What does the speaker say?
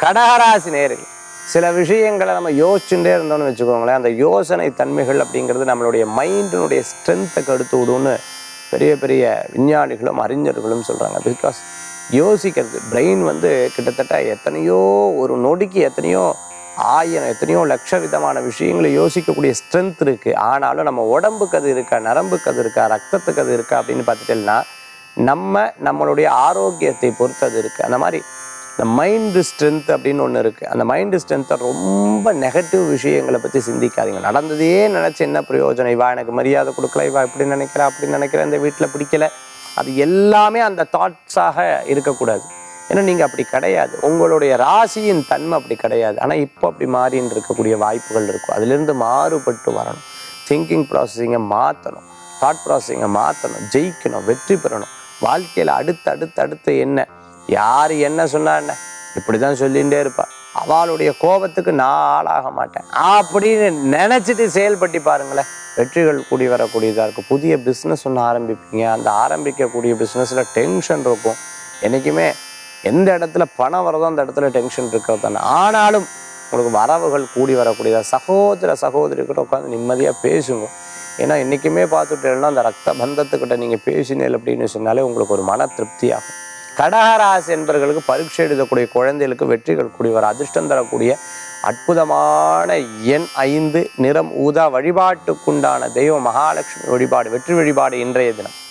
கடகராசி நேர்கள் சில விஷயங்களை நம்ம யோசிச்சுட்டே இருந்தோம்னு வச்சுக்கோங்களேன் அந்த யோசனை தன்மைகள் அப்படிங்கிறது நம்மளுடைய மைண்டினுடைய ஸ்ட்ரென்த்தை கெடுத்து விடும்னு பெரிய பெரிய விஞ்ஞானிகளும் அறிஞர்களும் சொல்கிறாங்க பிகாஸ் யோசிக்கிறது பிரெயின் வந்து கிட்டத்தட்ட எத்தனையோ ஒரு நொடிக்கு எத்தனையோ ஆயிரம் எத்தனையோ லட்ச விதமான விஷயங்களை யோசிக்கக்கூடிய ஸ்ட்ரென்த் இருக்குது ஆனாலும் நம்ம உடம்புக்கு அது இருக்கா நரம்புக்கு அது இருக்கா ரத்தத்துக்கு அது இருக்கா அப்படின்னு பார்த்துட்டேன்னா நம்ம நம்மளுடைய ஆரோக்கியத்தை பொறுத்தது இருக்குது அந்த மாதிரி இந்த மைண்டு ஸ்ட்ரென்த் அப்படின்னு ஒன்று இருக்குது அந்த மைண்டு ஸ்ட்ரென்த்தை ரொம்ப நெகட்டிவ் விஷயங்களை பற்றி சிந்திக்காதீங்க நடந்ததையே நினச்சி என்ன பிரயோஜனம் இவா எனக்கு மரியாதை கொடுக்கல இவா இப்படி நினைக்கிறா அப்படி நினைக்கிறா இந்த வீட்டில் பிடிக்கல அது எல்லாமே அந்த தாட்ஸாக இருக்கக்கூடாது ஏன்னா நீங்கள் அப்படி கிடையாது உங்களுடைய ராசியின் தன்மை அப்படி கிடையாது ஆனால் இப்போ அப்படி மாறின்னு இருக்கக்கூடிய வாய்ப்புகள் இருக்கும் அதிலிருந்து மாறுபட்டு வரணும் திங்கிங் ப்ராசஸிங்கை மாற்றணும் தாட் ப்ராசஸிங்கை மாற்றணும் ஜெயிக்கணும் வெற்றி பெறணும் வாழ்க்கையில் அடுத்து அடுத்து அடுத்து என்ன யார் என்ன சொன்னா என்ன இப்படி தான் சொல்லிகிட்டே இருப்பா அவளுடைய கோபத்துக்கு நான் ஆளாக மாட்டேன் அப்படின்னு நினச்சிட்டு செயல்பட்டு பாருங்களேன் வெற்றிகள் கூடி வரக்கூடியதாக இருக்கும் புதிய பிஸ்னஸ் ஒன்று ஆரம்பிப்பீங்க அந்த ஆரம்பிக்கக்கூடிய பிஸ்னஸில் டென்ஷன் இருக்கும் என்றைக்குமே எந்த இடத்துல பணம் வரதோ அந்த இடத்துல டென்ஷன் இருக்கிறது தானே ஆனாலும் உங்களுக்கு வரவுகள் கூடி வரக்கூடியதா சகோதர சகோதரிக்கிட்ட உட்காந்து நிம்மதியாக பேசுங்க ஏன்னா என்றைக்குமே பார்த்துட்டேன்னா அந்த ரத்த பந்தத்துக்கிட்ட நீங்கள் பேசினேன் அப்படின்னு சொன்னாலே உங்களுக்கு ஒரு மன திருப்தியாகும் கடகராசி என்பவர்களுக்கு பரீட்சை எழுதக்கூடிய குழந்தைகளுக்கு வெற்றிகள் கூடி வர அதிர்ஷ்டம் தரக்கூடிய அற்புதமான எண் ஐந்து நிறம் ஊதா வழிபாட்டுக்குண்டான தெய்வ மகாலட்சுமி வழிபாடு வெற்றி வழிபாடு இன்றைய தினம்